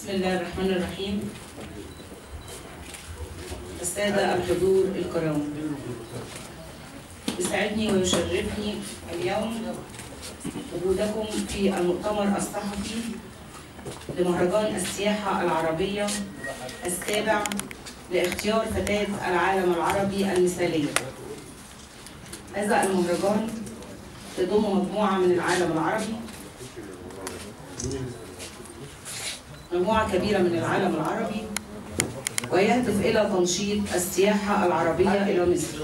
بسم الله الرحمن الرحيم السادة الحضور الكرام يسعدني ويشرفني اليوم وجودكم في المؤتمر الصحفي لمهرجان السياحة العربية السابع لاختيار فتاة العالم العربي المثالية هذا المهرجان يضم مجموعة من العالم العربي مجموعة كبيرة من العالم العربي ويهدف إلى تنشيط السياحة العربية إلى مصر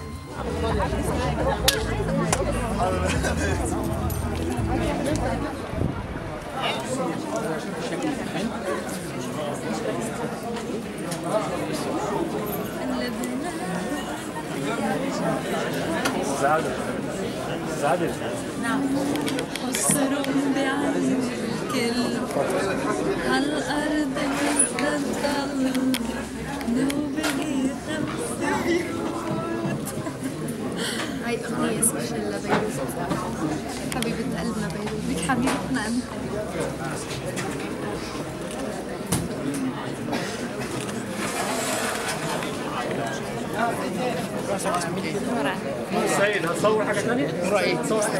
سعادة سعادة حصرهم بعين الكل هالأرض بتضل نوبلي خمسة بيوت هاي أغنية سبيشال لبيروت حبيبة قلبنا بيروت لك حبيبتنا أنت سيد هتصور حاجة ثانية؟ رأيي تصور حاجة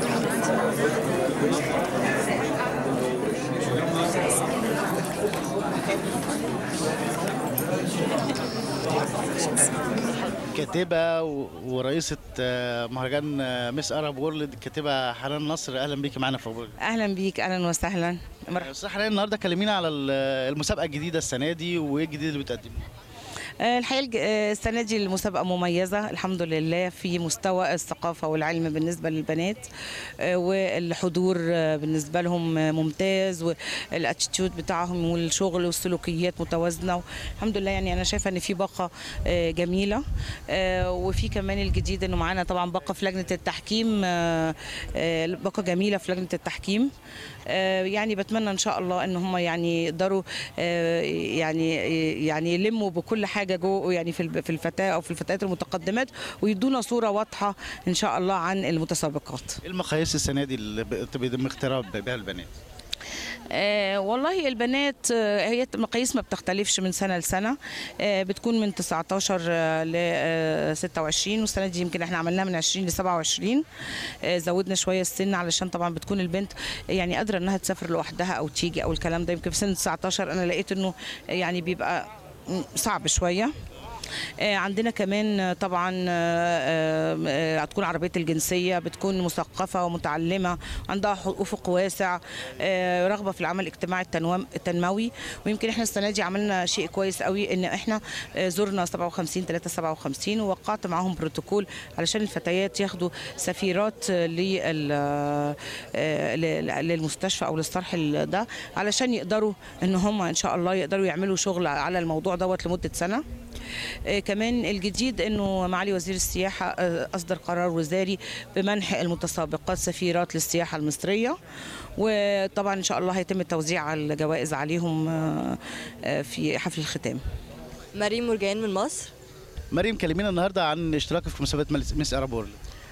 كاتبة و- ورئيسة آه، مهرجان آه، ميس أرب وورلد الكاتبة حنان نصر أهلا بيكي معانا في أبو أهلا بيك أهلا وسهلا مرحبا أستاذ حنان النهاردة كلمينا على ال- المسابقة الجديدة السنة دي وإيه الجديد اللي بتقدمه آه، الحقيقة الج- آه، السنة دي المسابقة مميزة الحمد لله في مستوى الثقافة والعلم بالنسبة للبنات آه، والحضور آه، بالنسبة لهم آه، ممتاز والاتيتيود بتاعهم والشغل والسلوكيات متوازنة الحمد لله يعني أنا شايفة إن في باقة آه، جميلة آه، وفي كمان الجديد إنه معانا طبعا باقة في لجنة التحكيم آه، آه، باقة جميلة في لجنة التحكيم آه، يعني بتمنى ان شاء الله ان هم يعني يقدروا آه، يعني يعني يلموا بكل حاجه جو يعني في الب- في الفتاه او في الفتيات المتقدمات ويدونا صوره واضحه ان شاء الله عن المتسابقات إيه المقاييس السنة دي اللي ب- بيتم اختيارها بها البنات آه والله البنات آه هي مقاييس ما بتختلفش من سنه لسنه آه بتكون من 19 آه ل آه 26 والسنه دي يمكن احنا عملناها من 20 ل 27 آه زودنا شويه السن علشان طبعا بتكون البنت يعني قادره انها تسافر لوحدها او تيجي او الكلام ده يمكن في سن 19 انا لقيت انه يعني بيبقى م- صعب شويه آه، عندنا كمان آه، طبعا آه، آه، آه، هتكون عربية الجنسية بتكون مثقفة ومتعلمة عندها ح- أفق واسع آه، رغبة في العمل الاجتماعي التنوم- التنموي ويمكن احنا السنة دي عملنا شيء كويس قوي ان احنا آه، زرنا 57 3 57 ووقعت معاهم بروتوكول علشان الفتيات ياخدوا سفيرات آه، لل- آه، ل- للمستشفى او للصرح ال- ده علشان يقدروا ان هم ان شاء الله يقدروا يعملوا شغل على الموضوع دوت لمدة سنة آه، كمان الجديد انه معالي وزير السياحه آه، اصدر قرار وزاري بمنح المتسابقات سفيرات للسياحه المصريه وطبعا ان شاء الله هيتم توزيع الجوائز عليهم آه، آه، في حفل الختام مريم مرجان من مصر مريم كلمينا النهاردة عن اشتراكك في مسابقة مل- ميس أرب وورلد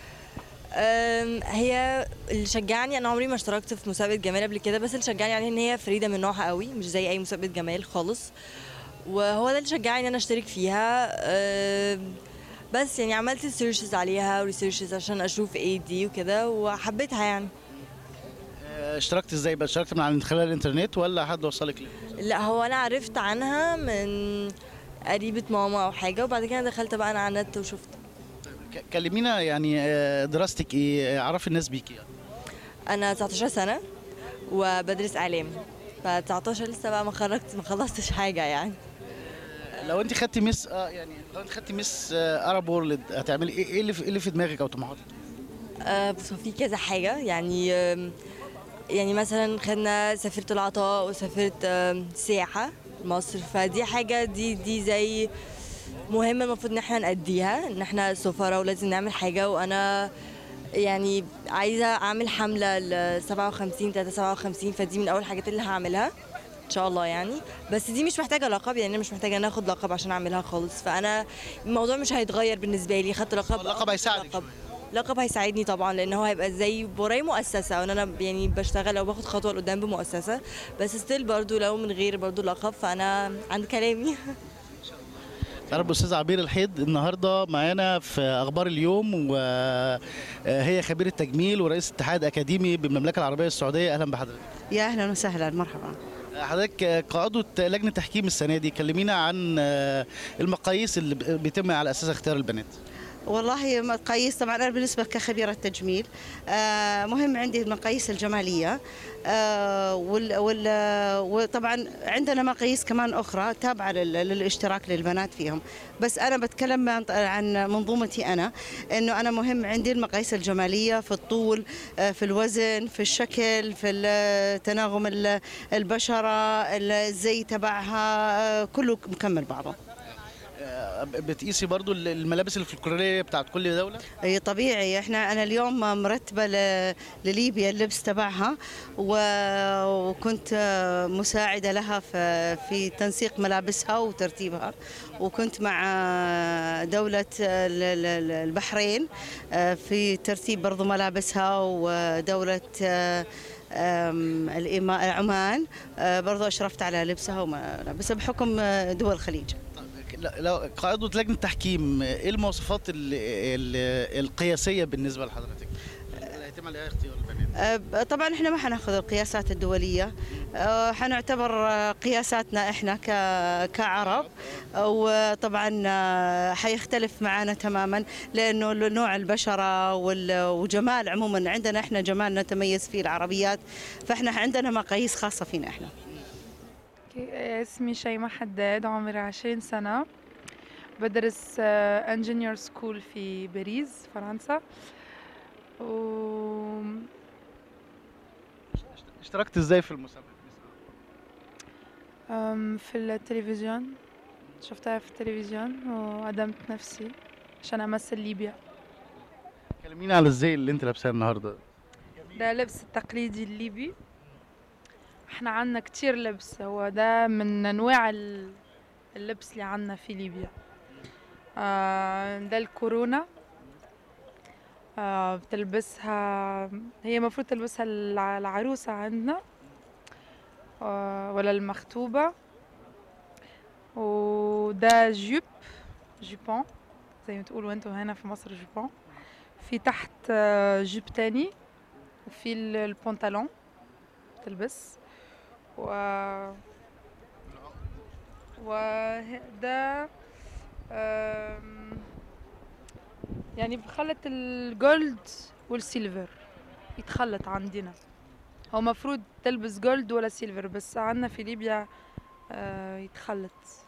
أم، هي اللي شجعني انا عمري ما اشتركت في مسابقه جمال قبل كده بس اللي شجعني عليها ان هي فريده من نوعها قوي مش زي اي مسابقه جمال خالص وهو ده اللي شجعني ان انا اشترك فيها أم، بس يعني عملت سيرشز عليها وريسيرشز عشان اشوف ايه دي وكده وحبيتها يعني آه، اشتركت ازاي بقى اشتركت من على خلال الانترنت ولا حد وصلك ليه لا هو انا عرفت عنها من قريبة ماما او حاجه وبعد كده دخلت بقى انا على النت وشفت ك- كلمينا يعني آه، دراستك ايه آه، عرفي الناس بيكي يعني. انا 19 سنه وبدرس اعلام ف 19 لسه بقى ما خرجت ما خلصتش حاجه يعني لو انت خدتي ميس اه يعني لو انت خدتي ميس آه، ارب وورلد هتعملي ايه ايه اللي في, إيه اللي في دماغك او طموحاتك آه، بص هو في كذا حاجه يعني آم، يعني مثلا خدنا سافرت العطاء وسافرت آم، سياحه مصر فدي حاجه دي دي زي مهمه المفروض ان احنا نأديها ان احنا سفراء ولازم نعمل حاجه وانا يعني عايزه اعمل حمله ل 57 357 فدي من اول الحاجات اللي هعملها ان شاء الله يعني بس دي مش محتاجه لقب يعني انا مش محتاجه ان اخد لقب عشان اعملها خالص فانا الموضوع مش هيتغير بالنسبه لي خدت لقب اللقب هيساعدك لقب. لقب هيساعدني طبعا لان هو هيبقى زي وراي مؤسسه وان انا يعني بشتغل او باخد خطوه لقدام بمؤسسه بس ستيل برضو لو من غير برضو لقب فانا عند كلامي تعرف استاذ عبير الحيد النهارده معانا في اخبار اليوم وهي خبيره تجميل ورئيس اتحاد اكاديمي بالمملكه العربيه السعوديه اهلا بحضرتك يا اهلا وسهلا مرحبا حضرتك كعضو لجنه تحكيم السنه دي كلمينا عن المقاييس اللي بيتم على اساسها اختيار البنات والله مقاييس طبعا انا بالنسبه كخبيره تجميل آه، مهم عندي المقاييس الجماليه آه، وال وال وطبعا عندنا مقاييس كمان اخرى تابعه لل- للاشتراك للبنات فيهم بس انا بتكلم عن- عن منظومتي انا انه انا مهم عندي المقاييس الجماليه في الطول آه، في الوزن في الشكل في ال- تناغم ال- البشره الزي تبعها آه، كله مكمل بعضه بتقيسي برضو الملابس الفلكلوريه بتاعت كل دوله اي طبيعي احنا انا اليوم مرتبه ل- لليبيا اللبس تبعها و- وكنت مساعده لها في في تنسيق ملابسها وترتيبها وكنت مع دوله ال- ال- البحرين في ترتيب برضو ملابسها ودوله أم، الإما- عمان برضو أشرفت على لبسها وملابسها بحكم دول الخليج لا- لو كعضو لجنه تحكيم ايه المواصفات ال ال القياسيه بالنسبه لحضرتك اللي هيتم عليها اختيار البنات أه، طبعا احنا ما حناخذ القياسات الدوليه أه، حنعتبر أه، قياساتنا احنا ك- كعرب وطبعا أه، حيختلف معنا تماما لانه نوع البشره وال- وجمال عموما عندنا احنا جمال نتميز فيه العربيات فاحنا عندنا مقاييس خاصه فينا احنا اوكي، اسمي شيماء حداد عمري عشرين سنة بدرس انجينير سكول في باريس فرنسا و اشتركت ازاي في المسابقه أم، في التلفزيون شفتها في التلفزيون وقدمت نفسي عشان أمثل ليبيا كلمينا على الزي اللي انت لابساه النهارده ده لبس التقليدي الليبي احنا عنا كتير لبس هو ده من انواع ال- اللبس اللي عنا في ليبيا آه ده الكورونا آه بتلبسها هي المفروض تلبسها الع- العروسة عندنا آه ولا المخطوبة وده جيب جيبون زي ما تقولوا انتوا هنا في مصر جيبون في تحت آه، جيب تاني وفي ال- البنطلون تلبس و وده آم، يعني بخلط الجولد والسيلفر يتخلط عندنا هو مفروض تلبس جولد ولا سيلفر بس عندنا في ليبيا آه، يتخلط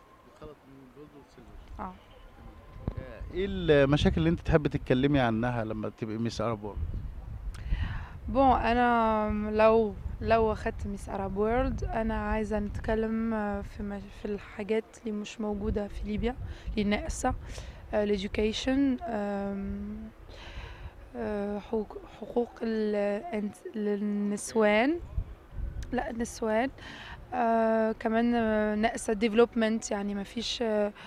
اه ايه المشاكل اللي انت تحب تتكلمي عنها لما تبقي ميس ارب وورلد بون انا لو لو اخدت ميس اراب وورلد انا عايزه نتكلم آه، في مش في الحاجات اللي مش موجوده في ليبيا اللي ناقصه الeducation حقوق حقوق ال- الانس- النسوان لا النسوان آه كمان آه، ناقصه ديفلوبمنت يعني ما فيش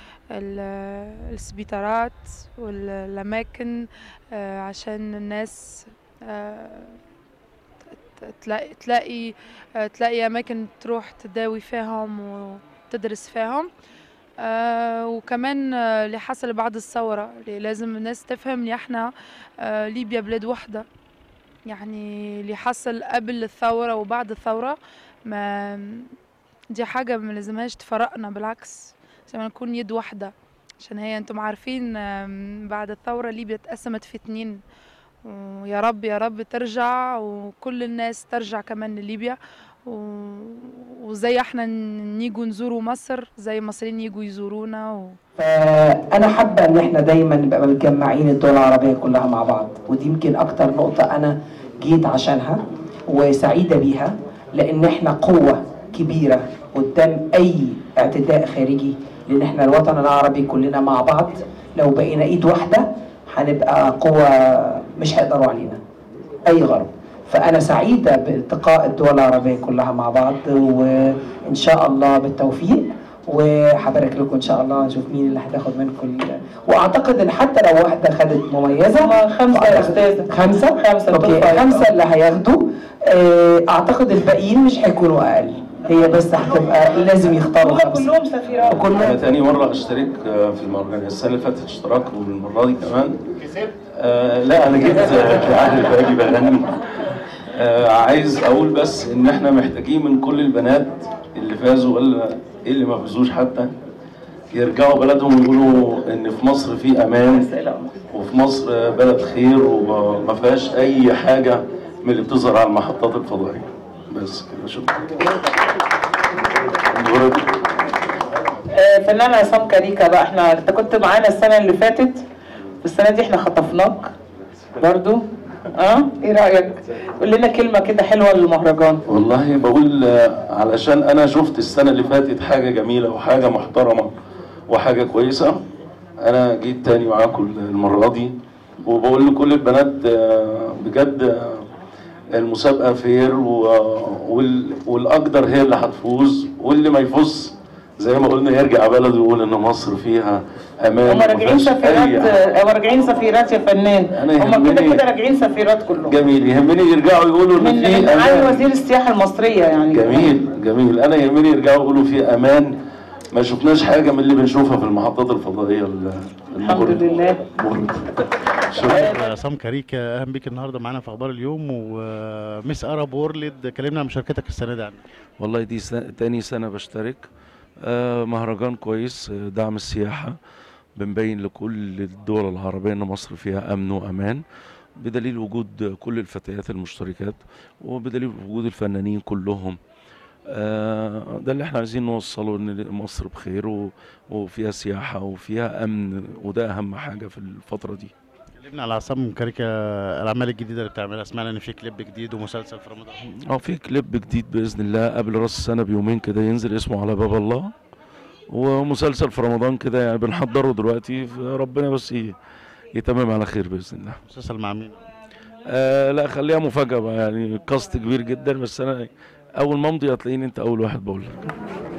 السبيطارات والاماكن آه عشان الناس آه ت- تلاقي تلاقي آه، تلاقي اماكن تروح تداوي فيهم وتدرس فيهم آه وكمان آه، اللي حصل بعد الثورة اللي لازم الناس تفهم ان احنا آه ليبيا بلاد واحدة يعني اللي حصل قبل الثورة وبعد الثورة ما دي حاجة ما لازمهاش تفرقنا بالعكس عشان نكون يد واحدة عشان هي انتم عارفين آم، بعد الثورة ليبيا اتقسمت في اتنين ويا رب يا رب ترجع وكل الناس ترجع كمان لليبيا و- وزي احنا نيجوا نزوروا مصر زي المصريين يجوا يزورونا و... فأنا حابة إن إحنا دايما نبقى متجمعين الدول العربية كلها مع بعض ودي يمكن أكتر نقطة أنا جيت عشانها وسعيدة بيها لأن إحنا قوة كبيرة قدام أي اعتداء خارجي لأن إحنا الوطن العربي كلنا مع بعض لو بقينا إيد واحدة هنبقى قوة مش هيقدروا علينا أي غرب فأنا سعيدة بالتقاء الدول العربية كلها مع بعض وإن شاء الله بالتوفيق وهبارك لكم ان شاء الله نشوف مين اللي هتاخد منكم ال- واعتقد ان حتى لو واحده خدت مميزه خمسة يا أستاذة. خمسه خمسة اوكي توب فايف. خمسه اللي هياخدوا آه، اعتقد الباقيين مش هيكونوا اقل هي بس هتبقى لازم يختاروا هم خمسه كلهم سفيرات أنا كلهم تاني مرة أشترك آه، في المهرجان السنة اللي فاتت اشتراك والمرة دي كمان آه لا أنا جيت آه، عارف باجي بغني آه عايز أقول بس إن إحنا محتاجين من كل البنات اللي فازوا ولا اللي ما فازوش حتى يرجعوا بلدهم ويقولوا إن في مصر في أمان وفي مصر آه، بلد خير وما فيهاش أي حاجة من اللي بتظهر على المحطات الفضائية بس كده شكرا دورك. آه، فنان عصام كاريكا بقى احنا انت كنت معانا السنة اللي فاتت والسنة دي احنا خطفناك برضو اه ايه رأيك؟ قول لنا كلمة كده حلوة للمهرجان والله بقول آه، علشان انا شفت السنه اللي فاتت حاجه جميله وحاجه محترمه وحاجه كويسه انا جيت تاني معاكم المره دي وبقول لكل البنات آه، بجد آه، المسابقه فير و- وال- والاقدر هي اللي هتفوز واللي ما يفوز زي ما قلنا يرجع بلده ويقول ان مصر فيها امان هم راجعين ومفيهاش أي سفيرات حاجة. هم راجعين سفيرات يا فنان أنا هم كده يهمني- كده راجعين سفيرات كلهم جميل يهمني يرجعوا يقولوا ان من في من معالي امان وزير السياحة المصرية يعني جميل جميل انا يهمني يرجعوا يقولوا في امان ما شفناش حاجه من اللي بنشوفها في المحطات الفضائيه ال- الحمد لله شكرا عصام كاريكا اهلا بيك النهارده معانا في اخبار اليوم وميس ارب وورلد كلمنا عن مشاركتك السنه دي عنها والله دي سنة تاني سنة بشترك آه مهرجان كويس آه، دعم السياحة بنبين لكل الدول العربية إن مصر فيها أمن وأمان بدليل وجود كل الفتيات المشتركات وبدليل وجود الفنانين كلهم آه ده اللي احنا عايزين نوصله ان مصر بخير و- وفيها سياحة وفيها أمن وده أهم حاجة في الفترة دي كلمنا على عصام كاريكا الاعمال الجديده اللي بتعملها سمعنا ان في كليب جديد ومسلسل في رمضان اه في كليب جديد باذن الله قبل راس السنه بيومين كده ينزل اسمه على باب الله ومسلسل في رمضان كده يعني بنحضره دلوقتي ربنا بس ي- يتمم على خير باذن الله مسلسل مع مين آه لا خليها مفاجاه بقى يعني كاست كبير جدا بس انا اول ما امضي هتلاقيني انت اول واحد بقول لك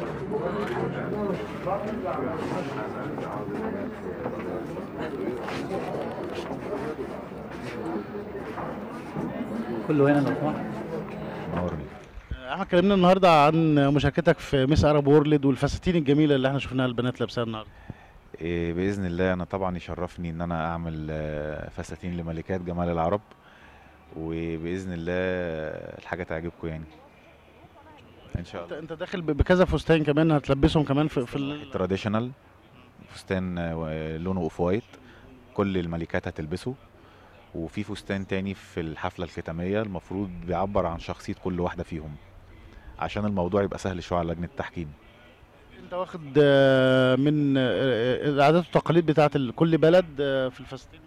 كله هنا لو سمحت احنا اتكلمنا النهارده عن مشاركتك في ميس ارب وورلد والفساتين الجميله اللي احنا شفناها البنات لابساها النهارده إيه باذن الله انا طبعا يشرفني ان انا اعمل آه، فساتين لملكات جمال العرب وباذن الله الحاجه تعجبكم يعني ان شاء انت الله انت داخل ب- بكذا فستان كمان هتلبسهم كمان في, في ال... تراديشنال فستان آه، لونه اوف وايت كل الملكات هتلبسه وفي فستان تاني في الحفله الختاميه المفروض بيعبر عن شخصيه كل واحده فيهم عشان الموضوع يبقى سهل شويه على لجنه التحكيم انت واخد آه، من آه، آه، العادات والتقاليد بتاعت ال- كل بلد آه، في الفساتين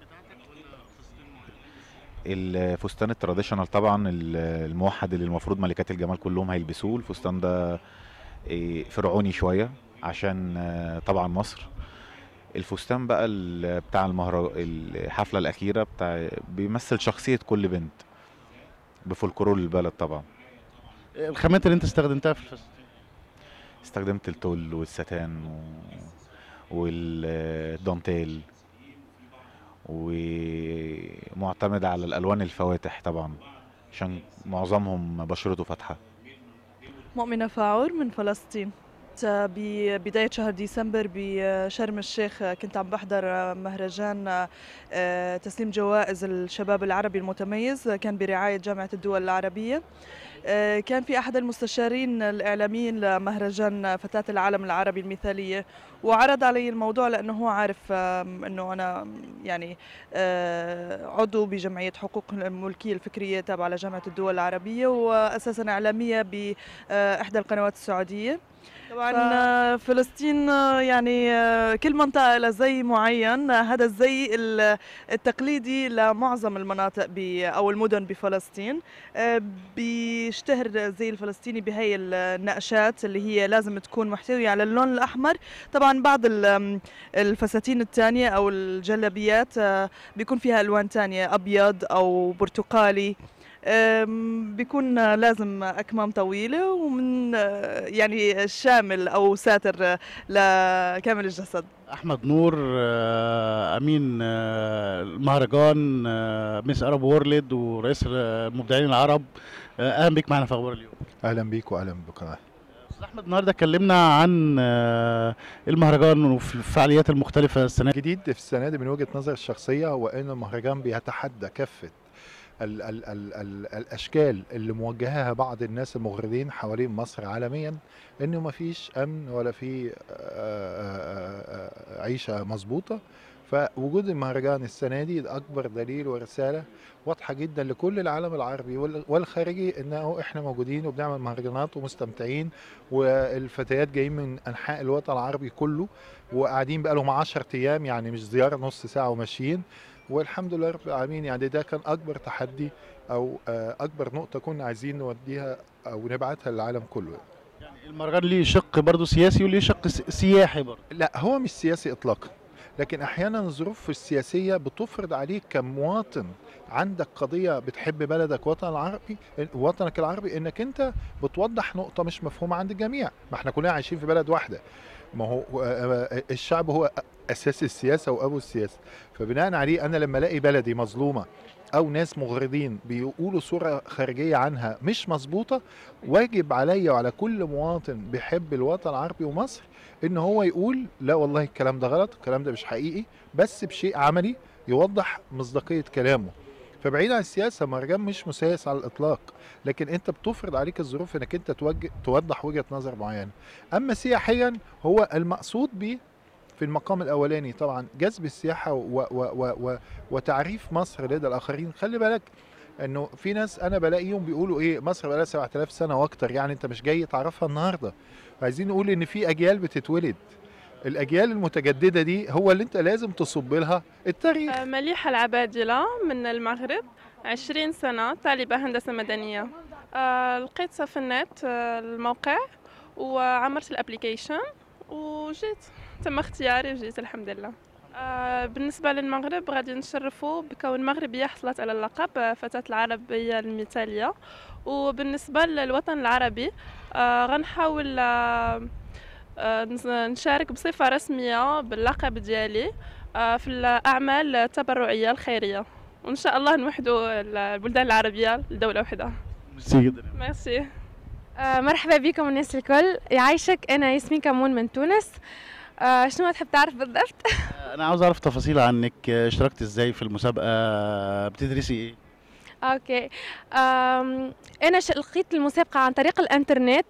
الفستان التراديشنال طبعا ال- الموحد اللي المفروض ملكات الجمال كلهم هيلبسوه الفستان ده إيه، فرعوني شويه عشان آه، طبعا مصر الفستان بقى ال- بتاع المهر الحفله الاخيره بتاع بيمثل شخصيه كل بنت بفولكلور البلد طبعا الخامات اللي انت استخدمتها في الفساتين استخدمت التول والستان و... والدانتيل ومعتمد على الالوان الفواتح طبعا عشان معظمهم بشرته فاتحه مؤمنة فاعور من فلسطين ببداية شهر ديسمبر بشرم الشيخ كنت عم بحضر مهرجان آه، تسليم جوائز الشباب العربي المتميز كان برعاية جامعة الدول العربية آه، كان في أحد المستشارين الإعلاميين لمهرجان فتاة العالم العربي المثالية وعرض علي الموضوع لأنه هو عارف آم، أنه أنا يعني آه، عضو بجمعية حقوق الملكية الفكرية تابعة لجامعة الدول العربية وأساسا إعلامية بإحدى القنوات السعودية طبعا آه، فلسطين آه، يعني آه، كل منطقة لها زي معين آه، هذا الزي ال- التقليدي لمعظم المناطق ب أو المدن بفلسطين آه، بيشتهر الزي الفلسطيني بهي النقشات اللي هي لازم تكون محتوية على اللون الأحمر طبعا بعض ال- الفساتين التانية أو الجلابيات آه، بيكون فيها ألوان تانية أبيض أو برتقالي أم، بيكون لازم أكمام طويلة ومن آه، يعني شامل أو ساتر لكامل الجسد احمد نور آه، امين آه، المهرجان آه، ميس ارب وورلد ورئيس المبدعين العرب آه، اهلا بك معنا في اخبار اليوم اهلا بيك واهلا بقناه استاذ احمد النهارده اتكلمنا عن آه، المهرجان وفي الفعاليات المختلفه السنه دي الجديد في السنه دي من وجهه نظري الشخصيه هو ان المهرجان بيتحدى كافه ال ال ال ال الاشكال اللي موجهاها بعض الناس المغردين حوالين مصر عالميا انه ما فيش امن ولا في آه، آه، آه، عيشه مظبوطه فوجود المهرجان السنه دي ده اكبر دليل ورساله واضحه جدا لكل العالم العربي وال- والخارجي انه احنا موجودين وبنعمل مهرجانات ومستمتعين والفتيات جايين من انحاء الوطن العربي كله وقاعدين بقالهم 10 ايام يعني مش زياره نص ساعه وماشيين والحمد لله رب العالمين يعني ده كان اكبر تحدي او آه، اكبر نقطه كنا عايزين نوديها او نبعتها للعالم كله المهرجان ليه شق برضه سياسي وليه شق س- سياحي برضه لا هو مش سياسي اطلاقا لكن احيانا الظروف السياسيه بتفرض عليك كمواطن عندك قضيه بتحب بلدك وطن العربي وطنك العربي انك انت بتوضح نقطه مش مفهومه عند الجميع ما احنا كلنا عايشين في بلد واحده ما هو آه، الشعب هو اساس السياسه وابو السياسه فبناء عليه انا لما الاقي بلدي مظلومه او ناس مغرضين بيقولوا صوره خارجيه عنها مش مظبوطه واجب عليا وعلى كل مواطن بيحب الوطن العربي ومصر ان هو يقول لا والله الكلام ده غلط الكلام ده مش حقيقي بس بشيء عملي يوضح مصداقيه كلامه فبعيد عن السياسه مهرجان مش مسيس على الاطلاق لكن انت بتفرض عليك الظروف انك انت توجه توضح وجهه نظر معينه اما سياحيا هو المقصود به في المقام الاولاني طبعا جذب السياحه و و و و وتعريف مصر لدى الاخرين خلي بالك انه في ناس انا بلاقيهم بيقولوا ايه مصر بقى لها 7000 سنه واكتر يعني انت مش جاي تعرفها النهارده عايزين نقول ان في اجيال بتتولد الاجيال المتجدده دي هو اللي انت لازم تصب لها التاريخ آه، مليحة العبادلة من المغرب عشرين سنة طالبة هندسة مدنية آه، لقيتها في النت آه، الموقع وعمرت الابليكيشن وجيت تم اختياري وجيت الحمد لله آه، بالنسبة للمغرب غادي نشرفوا بكون مغربية حصلت على اللقب آه، فتاة العربية المثالية وبالنسبة للوطن العربي آه، غنحاول آه، آه، نس- نشارك بصفة رسمية باللقب ديالي آه، في الأعمال التبرعية الخيرية وإن شاء الله نوحدوا البلدان العربية لدولة واحدة ميرسي جدا ميرسي آه، مرحبا بكم الناس الكل يعيشك انا ياسمين كمون من تونس آه، شنو تحب تعرف بالضبط انا عاوز اعرف تفاصيل عنك آه، اشتركت ازاي في المسابقه آه، بتدرسي ايه اوكي أم، انا ش- لقيت المسابقه عن طريق الانترنت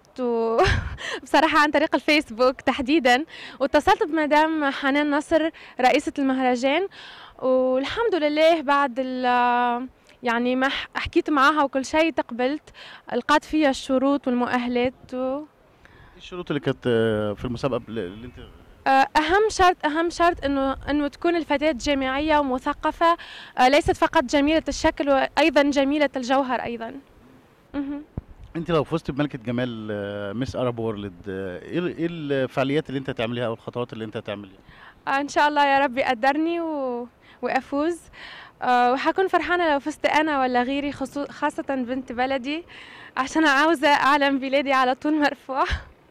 وبصراحه عن طريق الفيسبوك تحديدا واتصلت بمدام حنان نصر رئيسه المهرجان والحمد لله بعد ال- يعني ما ح- حكيت معاها وكل شيء تقبلت لقات فيها الشروط والمؤهلات و... ايه الشروط اللي كانت آه، في المسابقه اللي انت آه، اهم شرط اهم شرط انه انه تكون الفتاه جامعيه ومثقفه آه، ليست فقط جميله الشكل وايضا جميله الجوهر ايضا مهم. انت لو فزت بملكه جمال آه، ميس ارب وورلد آه، ايه ال- ايه الفعاليات اللي انت تعمليها او الخطوات اللي انت تعمليها آه، ان شاء الله يا رب يقدرني و... وافوز آه، وحكون فرحانه لو فزت انا ولا غيري خصو... خاصه بنت بلدي عشان عاوزه اعلم بلادي على طول مرفوع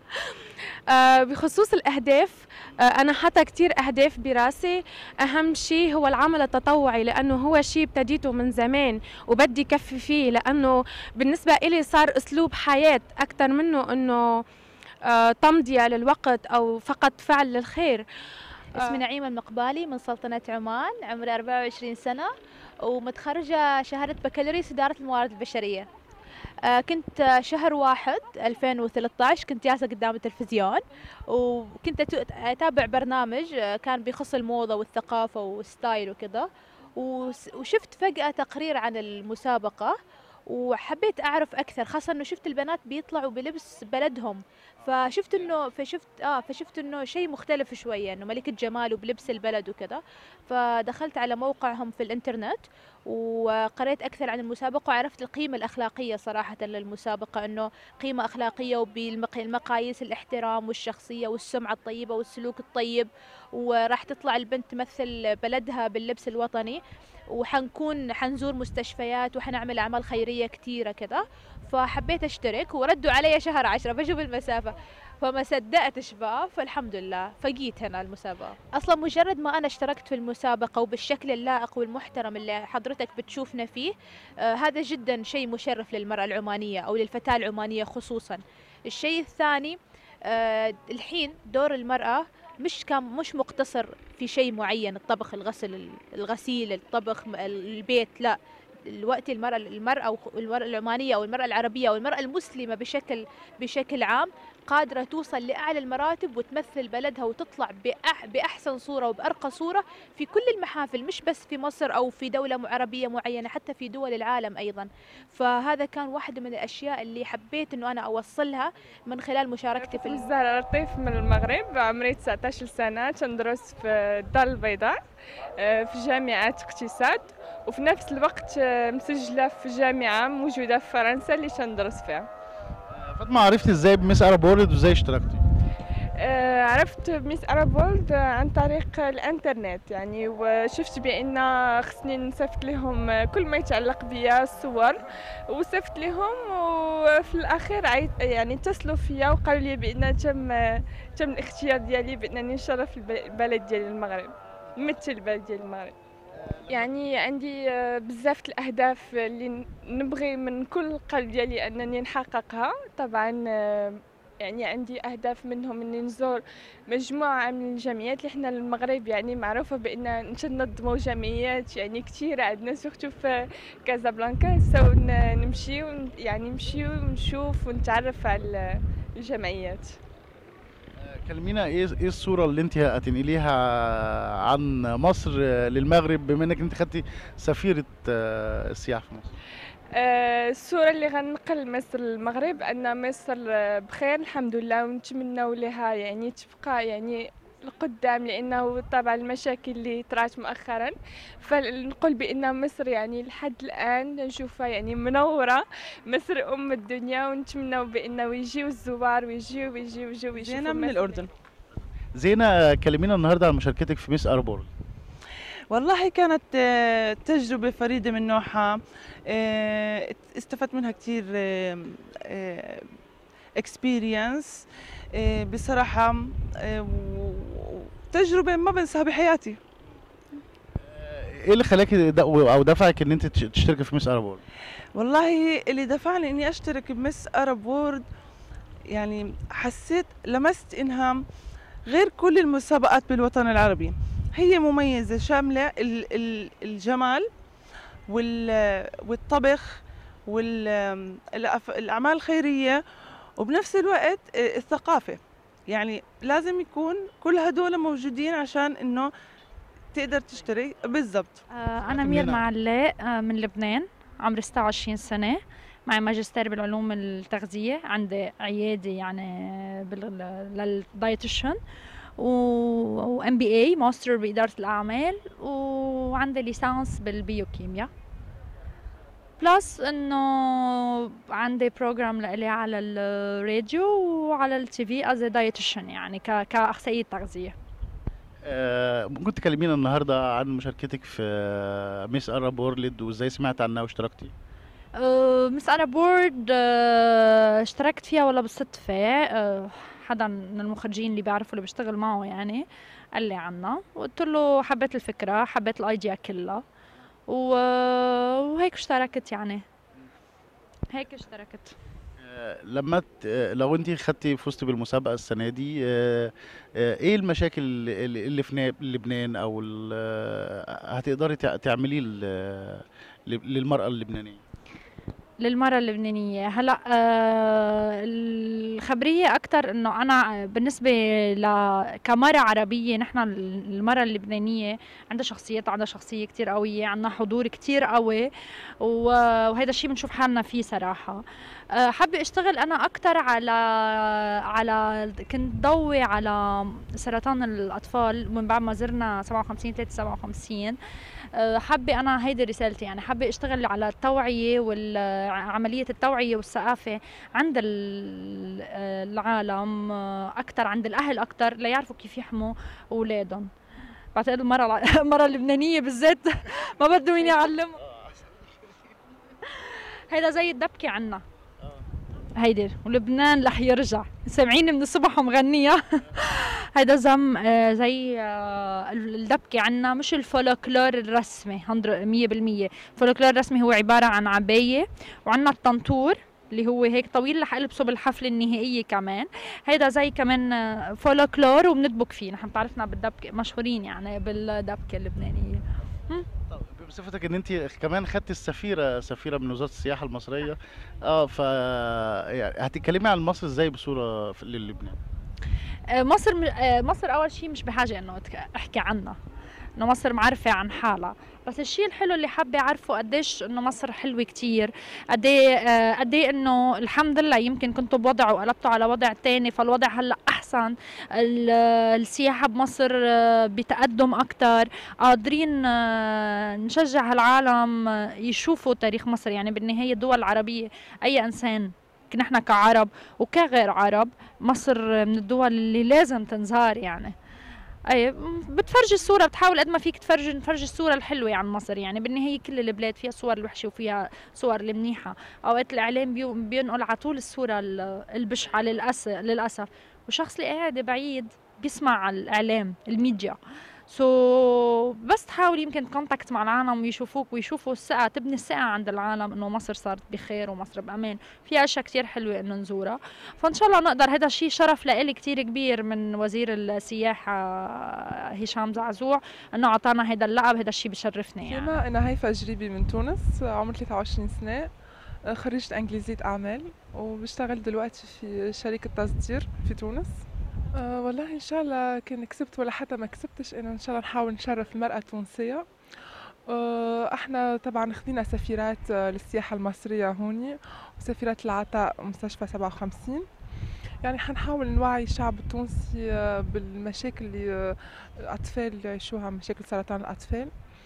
آه، بخصوص الأهداف آه، أنا حاطة كتير أهداف براسي أهم شيء هو العمل التطوعي لأنه هو شيء ابتديته من زمان وبدي كفي فيه لأنه بالنسبة إلي صار أسلوب حياة أكثر منه أنه آه، تمضية للوقت أو فقط فعل للخير اسمي نعيمة المقبالي من سلطنة عمان عمري 24 سنة ومتخرجة شهادة بكالوريوس إدارة الموارد البشرية آه، كنت آه، شهر واحد 2013 كنت جالسة قدام التلفزيون وكنت أتو- أتابع برنامج آه، كان بيخص الموضة والثقافة والستايل وكذا وس- وشفت فجأة تقرير عن المسابقة وحبيت أعرف أكثر خاصة إنه شفت البنات بيطلعوا بلبس بلدهم فشفت إنه فشفت آه فشفت إنه شيء مختلف شوية إنه ملكة جمال وبلبس البلد وكذا فدخلت على موقعهم في الإنترنت وقرأت أكثر عن المسابقة وعرفت القيمة الأخلاقية صراحة للمسابقة أنه قيمة أخلاقية وبالمقاييس الاحترام والشخصية والسمعة الطيبة والسلوك الطيب وراح تطلع البنت تمثل بلدها باللبس الوطني وحنكون حنزور مستشفيات وحنعمل أعمال خيرية كتيرة كذا فحبيت أشترك وردوا علي شهر عشرة بشوف المسافة فما صدقتش بقى فالحمد لله فجيت هنا المسابقة أصلا مجرد ما أنا اشتركت في المسابقة وبالشكل اللائق والمحترم اللي حضرتك بتشوفنا فيه آه هذا جدا شيء مشرف للمرأة العمانية أو للفتاة العمانية خصوصا الشيء الثاني آه الحين دور المرأة مش كان مش مقتصر في شيء معين الطبخ الغسل الغسيل الطبخ البيت لا الوقت المرأة المرأة والمرأة العمانية أو المرأة العربية أو المرأة المسلمة بشكل بشكل عام قادرة توصل لأعلى المراتب وتمثل بلدها وتطلع بأح بأحسن صورة وبأرقى صورة في كل المحافل مش بس في مصر أو في دولة عربية معينة حتى في دول العالم أيضا فهذا كان واحدة من الأشياء اللي حبيت أنه أنا أوصلها من خلال مشاركتي في زهرة لطيف من المغرب عمري 19 سنة تندرس في الدار البيضاء في جامعة اقتصاد وفي نفس الوقت مسجلة في جامعة موجودة في فرنسا اللي تندرس فيها فاطمه عرفتي ازاي بميس ارب وورلد وازاي اشتركتي آه، عرفت ميس ارب وورلد عن طريق الانترنت يعني وشفت بان خصني نصيفط لهم كل ما يتعلق بيا الصور وصيفط لهم وفي الاخير عيط يعني اتصلوا فيا وقالوا لي بان تم تم الاختيار ديالي بانني نشرف البلد ديالي المغرب نمثل البلد ديال المغرب يعني عندي بزاف الاهداف اللي نبغي من كل القلب ديالي انني نحققها طبعا يعني عندي اهداف منهم اني نزور مجموعه من الجمعيات اللي حنا المغرب يعني معروفه بان ننظموا جمعيات يعني كثيره عندنا سورتو في كازابلانكا سو نمشي يعني نمشي ونشوف ونتعرف على الجمعيات كلمينا ايه ايه الصوره اللي انت هتنقليها عن مصر للمغرب بما انك انت خدتي سفيره السياحه في مصر آه، الصورة اللي غنقل مصر للمغرب أن مصر بخير الحمد لله ونتمنوا لها يعني تبقى يعني القدام لانه طبعا المشاكل اللي طرات مؤخرا فنقول بان مصر يعني لحد الان نشوفها يعني منوره مصر ام الدنيا ونتمنوا بانه يجيو الزوار ويجيو ويجيو ويجيو ويشوفوا زينة من الأردن زينه كلمينا النهارده عن مشاركتك في ميس ارب وورلد والله كانت آه، تجربة فريدة من نوعها آه، استفدت منها كتير اكسبيرينس بصراحة آه، و- تجربة ما بنساها بحياتي ايه اللي خلاكي د- او دفعك ان انت تش- تشتركي في ميس ارب وورلد والله اللي دفعني اني اشترك بمس ارب وورد يعني حسيت لمست انها غير كل المسابقات بالوطن العربي هي مميزة شاملة ال- ال- الجمال وال- والطبخ والأعمال الخيرية وبنفس الوقت الثقافة يعني لازم يكون كل هدول موجودين عشان انه تقدر تشتري بالضبط آه، أنا مير معلاء آه، من لبنان عمري 26 سنة معي ماجستير بالعلوم التغذية عندي عيادة يعني بال- للدايتيشن و ام بي اي ماستر بإدارة الأعمال وعندي ليسانس بالبيوكيمياء بلس انه عندي بروجرام لإلي على الراديو وعلى التي في از دايتيشن يعني ك- كأخصائية تغذية آه، ممكن تكلمينا النهارده عن مشاركتك في ميس ارب وورلد وازاي سمعت عنها واشتركتي أه، مس أنا بورد أه، اشتركت فيها ولا بالصدفة أه، حدا من المخرجين اللي بعرفه اللي بشتغل معه يعني قال لي عنها وقلت له حبيت الفكرة حبيت الايديا كلها و- وهيك اشتركت يعني هيك اشتركت آه، لما ت- آه، لو انت خدتي فزتي بالمسابقه السنه دي آه، آه، ايه المشاكل اللي اللي في نا- لبنان او ال- آه، هتقدري تع- تعمليه ل- ل- للمراه اللبنانيه للمرأة اللبنانية هلا آه الخبرية أكتر إنه أنا بالنسبة ل كمرأة عربية نحن المرأة اللبنانية عندها شخصيات عندها شخصية كتير قوية عندنا حضور كتير قوي و- وهيدا الشيء بنشوف حالنا فيه صراحة آه، حابة اشتغل انا اكتر على على كنت ضوي على سرطان الاطفال من بعد ما زرنا 57 3 57 آه، حابة أنا هيدي رسالتي يعني حابة أشتغل على التوعية وعملية التوعية والثقافة عند ال- آه، العالم أكثر عند الأهل أكثر ليعرفوا كيف يحموا أولادهم بعتقد المرة الع- المرة اللبنانية بالذات ما بدهم مين يعلموا هيدا زي الدبكة عنا هيدي ولبنان رح يرجع سامعيني من الصبح ومغنية هيدا زم آه، زي آه، الدبكة عنا مش الفولكلور الرسمي 100% الفولكلور الرسمي هو عبارة عن عباية وعنا الطنطور اللي هو هيك طويل رح البسه بالحفله النهائيه كمان هيدا زي كمان آه، فولكلور وبندبك فيه نحن بتعرفنا بالدبكه مشهورين يعني بالدبكه اللبنانيه بصفتك ان انت كمان خدت السفيره سفيره من وزاره السياحه المصريه اه ف يعني هتتكلمي عن مصر ازاي بصوره في- للبنان آه، مصر م- آه، مصر اول شيء مش بحاجه انه أتك- احكي عنها انه مصر معرفه عن حالها بس الشيء الحلو اللي حابه اعرفه قديش انه مصر حلوه كتير قد ايه آه، قد ايه انه الحمد لله يمكن كنتوا بوضع وقلبتوا على وضع تاني فالوضع هلا احسن ال- آه، السياحه بمصر آه، بتقدم اكثر قادرين آه، نشجع العالم آه، يشوفوا تاريخ مصر يعني بالنهايه الدول العربيه اي انسان نحن كعرب وكغير عرب مصر من الدول اللي لازم تنزار يعني اي بتفرجي الصوره بتحاول قد ما فيك تفرجي نفرجي الصوره الحلوه عن مصر يعني بالنهايه كل البلاد فيها صور الوحشه وفيها صور المنيحه اوقات الاعلام بيو- بينقل على طول الصوره ال- البشعه للاسف للاسف وشخص اللي قاعد بعيد بيسمع على الاعلام الميديا سو so, بس تحاول يمكن كونتاكت مع العالم ويشوفوك ويشوفوا الثقة تبني الثقة عند العالم انه مصر صارت بخير ومصر بامان في اشياء كتير حلوة انه نزورها فان شاء الله نقدر هذا الشيء شرف لإلي كتير كبير من وزير السياحة هشام زعزوع انه اعطانا هذا اللقب هذا الشيء بشرفني يعني كما أنا هيفا جريبي من تونس عمري 23 سنة خريجة إنجليزية أعمال وبشتغل دلوقتي في شركة تصدير في تونس أه والله إن شاء الله كان كسبت ولا حتى ما كسبتش أنا إن شاء الله نحاول نشرف المرأة التونسية أه احنا طبعا خدينا سفيرات آه، للسياحة المصرية هوني وسفيرات العطاء مستشفى 57 يعني حنحاول نوعي الشعب التونسي آه، بالمشاكل اللي آه، الأطفال اللي يعيشوها مشاكل سرطان الأطفال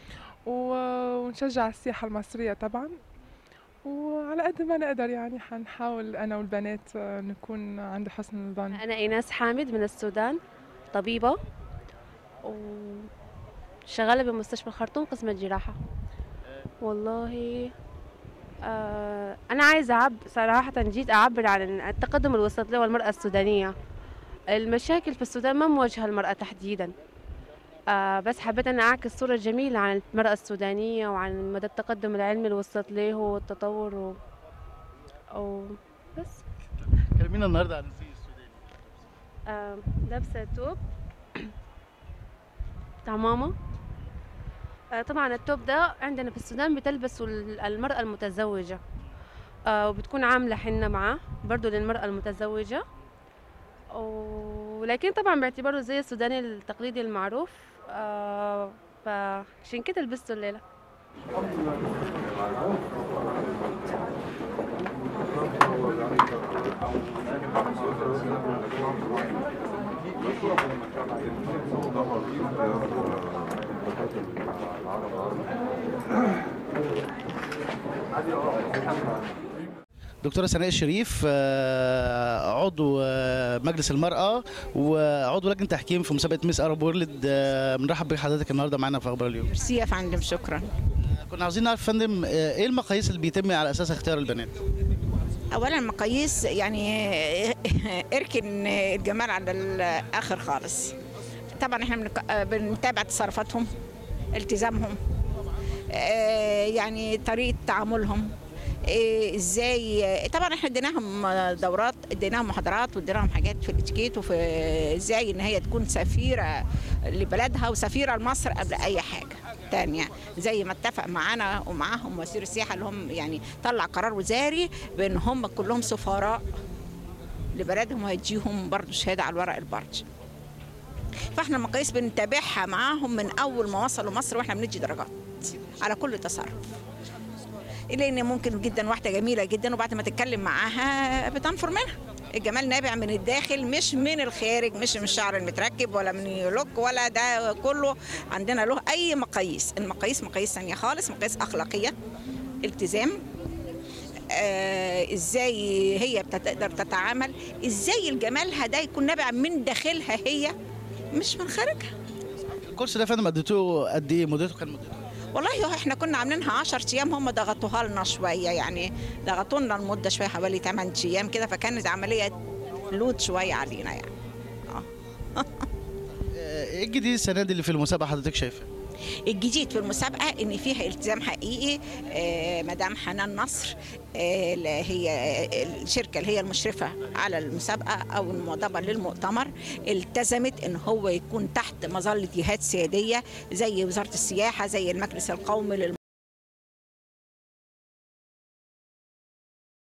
و- ونشجع السياحة المصرية طبعا وعلى قد ما نقدر يعني حنحاول أنا والبنات آه، نكون عند حسن الظن أنا إيناس حامد من السودان طبيبة وشغالة بمستشفى الخرطوم قسم الجراحة والله آه أنا عايزة أعب صراحة جيت أعبر عن التقدم اللي وصلت له المرأة السودانية المشاكل في السودان ما موجهة المرأة تحديدا آه بس حبيت أن أعكس صورة جميلة عن المرأة السودانية وعن مدى التقدم العلمي اللي وصلت له والتطور و... أو بس كلمينا النهارده عن الزي السوداني آه، لابسة توب بتاع ماما آه، طبعا التوب ده عندنا في السودان بتلبسه ال- المرأة المتزوجة آه، وبتكون عاملة حنة معاه برضو للمرأة المتزوجة ولكن طبعا باعتباره زي السوداني التقليدي المعروف آه، فعشان كده لبسته الليلة دكتورة سناء الشريف آه، عضو آه، مجلس المرأة وعضو لجنة تحكيم في مسابقة ميس أرب وورلد آه، بنرحب بحضرتك النهارده معانا في أخبار اليوم. ميرسي يا فندم شكرا كنا عاوزين نعرف يا فندم آه، إيه المقاييس اللي بيتم على أساسها اختيار البنات؟ اولا مقاييس يعني اركن الجمال على الاخر خالص طبعا احنا بنك- بنتابع تصرفاتهم التزامهم آه، يعني طريقه تعاملهم إيه ازاي طبعا احنا اديناهم دورات اديناهم محاضرات واديناهم حاجات في الاتيكيت وفي ازاي ان هي تكون سفيره لبلدها وسفيره لمصر قبل اي حاجه تانية زي ما اتفق معانا ومعاهم وزير السياحه اللي هم يعني طلع قرار وزاري بان هم كلهم سفراء لبلدهم وهيديهم برضه شهاده على الورق البرج فاحنا المقاييس بنتابعها معاهم من اول ما وصلوا مصر واحنا بندي درجات على كل تصرف لان ممكن جدا واحده جميله جدا وبعد ما تتكلم معاها بتنفر منها الجمال نابع من الداخل مش من الخارج مش من الشعر المتركب ولا من لوك ولا ده كله عندنا له اي مقاييس المقاييس مقاييس ثانيه خالص مقاييس اخلاقيه التزام آه ازاي هي بتقدر تتعامل ازاي الجمال ده يكون نابع من داخلها هي مش من خارجها الكورس ده يا فندم اديتوه قد ايه مدته كان مدته والله هو احنا كنا عاملينها 10 ايام هم ضغطوها لنا شويه يعني ضغطوا لنا المده شويه حوالي 8 ايام كده فكانت عمليه لود شويه علينا يعني آه، ايه الجديد السنه دي اللي في المسابقه حضرتك شايفه الجديد في المسابقه ان فيها التزام حقيقي آه، مدام حنان نصر آه، اللي هي الشركه اللي هي المشرفه على المسابقه او المعتبر للمؤتمر التزمت ان هو يكون تحت مظله جهات سياديه زي وزاره السياحه زي المجلس القومي للم